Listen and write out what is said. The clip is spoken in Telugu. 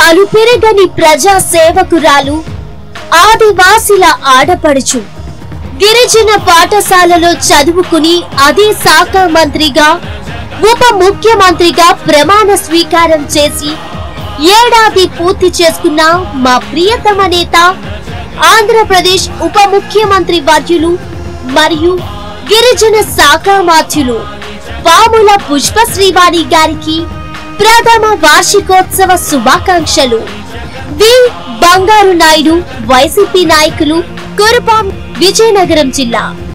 అలుపెరగని ప్రజా సేవకురాలు ఆదివాసిల ఆడపడుచు గిరిజన పాఠశాలలో చదువుకుని అదే శాఖ మంత్రిగా ఉప ముఖ్యమంత్రిగా ప్రమాణ స్వీకారం చేసి ఏడాది పూర్తి చేసుకున్న మా ప్రియతమ నేత ఆంధ్రప్రదేశ్ ఉప ముఖ్యమంత్రి వర్యులు మరియు గిరిజన శాఖ మాధ్యులు పాముల పుష్ప శ్రీవాణి గారికి ప్రథమ వార్షికోత్సవ శుభాకాంక్షలు వి బంగారు నాయుడు వైసీపీ నాయకులు కురుపాం విజయనగరం జిల్లా